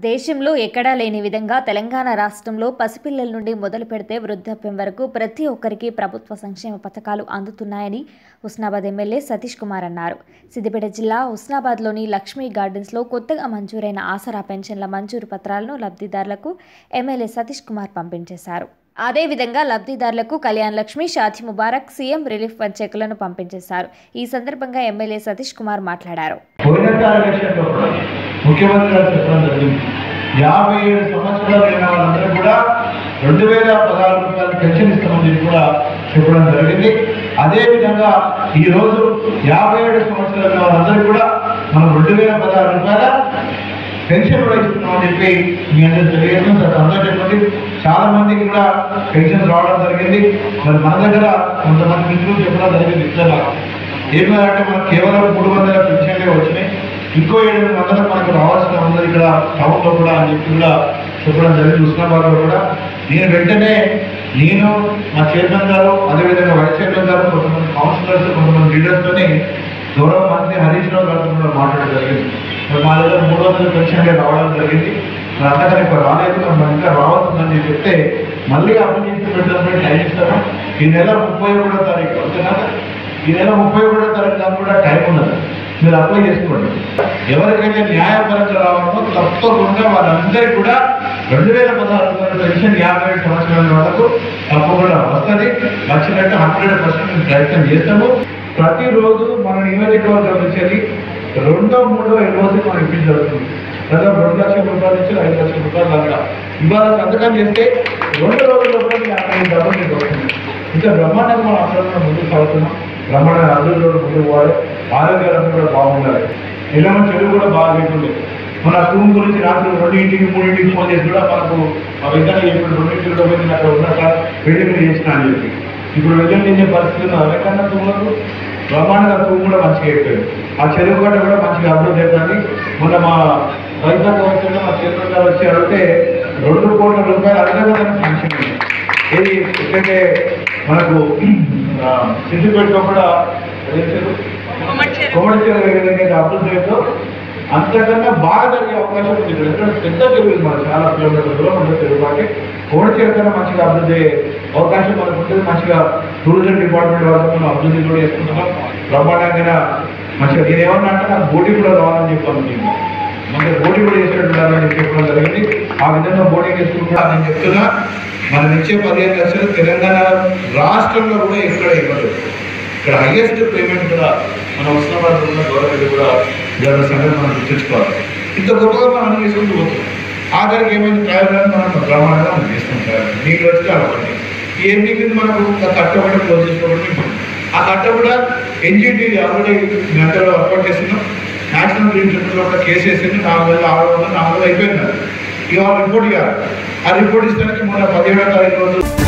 దేశంలో ఎక్కడా లేని విధంగా తెలంగాణ రాష్ట్రంలో పసిపిల్లల నుండి మొదలు పెడితే వృద్ధాప్యం వరకు ప్రతి ఒక్కరికి ప్రభుత్వ సంక్షేమ పథకాలు అందుతున్నాయని హుస్నాబాద్ ఎమ్మెల్యే సతీష్ కుమార్ అన్నారు సిద్దిపేట జిల్లా హుస్నాబాద్లోని లక్ష్మీ గార్డెన్స్లో కొత్తగా మంజూరైన ఆసరా పెన్షన్ల మంజూరు పత్రాలను లబ్ధిదారులకు ఎమ్మెల్యే సతీష్ కుమార్ పంపించేశారు అదేవిధంగా లబ్ధిదారులకు Kalyan Lakshmi Shadi Mubarak CM relief fund చెక్కులను పంపించేశారు ఈ సందర్భంగా ఎమ్మెల్యే సతీష్ కుమార్ మాట్లాడారు పోయినసారి ఎలక్షన్లో కూడా ముఖ్యమంత్రి గారు చెప్పడం జరిగింది యాభై ఏడు సంవత్సరాలు అయిన వాళ్ళందరూ కూడా రెండు వేల పదహారు రూపాయలు పెన్షన్ ఇస్తామని చెప్పి కూడా చెప్పడం జరిగింది అదేవిధంగా ఈరోజు యాభై ఏడు సంవత్సరాలు అయిన వాళ్ళందరూ కూడా మనం రెండు వేల పదహారు రూపాయల పెన్షన్ కూడా ఇస్తున్నామని చెప్పి మీ అందరూ తెలియజేస్తాం సార్ అందరూ చెప్పండి చాలా మందికి కూడా పెన్షన్ రావడం జరిగింది మరి మన దగ్గర కొంతమంది మిత్రులు చెప్పడం జరిగింది ఇట్లా ఏమంటే మనకు కేవలం మూడు వందల పెన్షన్లే వచ్చినాయి ఇంకో ఏడు వందల మనకు రావాల్సిన ఉన్నది ఇక్కడ టౌన్లో కూడా అని చెప్పి కూడా చెప్పడం జరిగింది ఉస్మాబాద్లో కూడా నేను వెంటనే నేను మా చైర్మన్ గారు అదేవిధంగా వైస్ చైర్మన్ గారు కొంతమంది కౌన్సిలర్స్ కొంతమంది లీడర్స్తోని గౌరవ మంత్రి హరీష్ రావు గారితో కూడా మాట్లాడడం జరిగింది మరి మా దగ్గర మూడు వందల పెన్షన్లే రావడం జరిగింది మరి అంతగా ఇప్పుడు రాలేదు మరి మనకి ఇంకా రావాల్సిందని చెప్తే మళ్ళీ అప్లికేషన్ పెట్టడానికి టైం ఇస్తాను ఈ నెల ముప్పై ఒకటో తారీఖు ఓకేనా ఈ నెల ముప్పై ఒకటో తారీఖు దాకా కూడా టైం ఉన్నది మీరు అప్లై చేసుకోండి ఎవరికైతే న్యాయపరంగా రావాలో తప్పకుండా వాళ్ళందరికీ కూడా రెండు వేల పదహారు రూపాయల పెన్షన్ యాభై ఏడు సంవత్సరాల వరకు తప్పకుండా వస్తుంది వచ్చినట్టు హండ్రెడ్ పర్సెంట్ మేము ప్రయత్నం చేస్తాము ప్రతిరోజు మన నియోజకవర్గం నుంచి రెండో మూడో రోజు మనం ఇప్పించబడుతుంది దాదాపు రెండు లక్షల రూపాయల నుంచి ఐదు లక్షల రూపాయల దాకా ఇవాళ సంతకం చేస్తే రెండు రోజుల్లో కూడా మీ యాభై ఐదు డబ్బులు మీకు వస్తుంది ఇంకా బ్రహ్మాండంగా మనం అక్కడ ముందుకు సాగుతున్నాం బ్రహ్మాండంగా అభివృద్ధిలో ముందుకు పోవాలి ఆరోగ్యాలను కూడా బాగుండాలి ఇళ్ళ చెడు కూడా బాగా లేకుండే మన రూమ్ గురించి రాత్రి రెండింటికి మూడింటికి ఫోన్ చేసి కూడా మనకు మా విధానం ఇప్పుడు రెండింటికి కూడా పోయి నేను అక్కడ ఉన్నట్ట వెళ్ళి చేసిన అని చెప్పి ఇప్పుడు వెళ్ళి చేసే పరిస్థితి ఉంది ఎవరికన్నా తూములకు బ్రహ్మాండంగా తూము కూడా మంచిగా అయిపోయింది ఆ చెరువు గడ్డ కూడా మంచిగా అభివృద్ధి అవుతుంది మొన్న మా రైతాంగ వచ్చిన మా చైర్మన్ గారు వచ్చి అడిగితే రెండు కోట్ల రూపాయలు అడగదని శాంక్షన్ అయింది ఏది ఎక్కడైతే మనకు ఆ, సిద్దిపేటలో కూడా కోమడిచేరు ఏదైతే అభివృద్ధి అయిందో అంతకన్నా బాగా జరిగే అవకాశం ఉంది ఇక్కడ ఎందుకంటే పెద్ద చెరువు మన చాలా కిలోమీటర్ల దూరం ఉంటుంది చెరువు కాబట్టి కోమడిచేరు కన్నా మంచిగా అభివృద్ధి అయ్యే అవకాశం మనకు ఉంటుంది మంచిగా టూరిజం డిపార్ట్మెంట్ వాళ్ళతో మనం అభివృద్ధి కూడా చేసుకుంటున్నాం బ్రహ్మాండంగా మంచిగా నేను ఏమన్నా అంటే నాకు బోటీ కూడా రావాలని చెప్పాను నేను మన బోటీ కూడా చేసినట్టు ఉండాలని చెప్పి చెప్పడం జరిగింది ఆ విధంగా బోటీ చేసుకుంటున్నా నేను చెప్తున్నా మన ఇచ్చే పదిహేను లక్షలు తెలంగాణ రాష్ట్రంలో కూడా ఎక్కడ ఇవ్వదు ఇక్కడ హైయెస్ట్ పేమెంట్ కూడా మన ఉస్మాబాద్ ఉన్న గవర్నమెంట్ కూడా జరుగుతున్న సంగతి మనం గుర్తుంచుకోవాలి ఇంత గొప్పగా మనం అన్ని చేసుకుంటూ పోతున్నాం ఆఖరికి ఏమైంది ప్రయోజనాలు మనం బ్రహ్మాండంగా మనం చేసుకుంటాం నీళ్ళు వచ్చి కాబట్టి ఏం మిగిలింది మనకు ఒక కట్ట ఒకటి క్లోజ్ చేసుకోవడం మిగిలింది. ఆ కట్ట కూడా ఎన్జిటి ఆల్రెడీ గంటలో వర్కౌట్ చేస్తున్నాం నేషనల్ గ్రీన్ ట్రిబ్యునల్ కూడా కేసు వేసింది నాలుగు వేల ఆరు వందలు నాలుగు వేలు అయిపోయింది అది. ఇవాళ రిపోర్ట్ ఇవ్వాలి ఆ రిపోర్ట్ ఇస్తానికి మొన్న పదిహేడో తారీఖు రోజు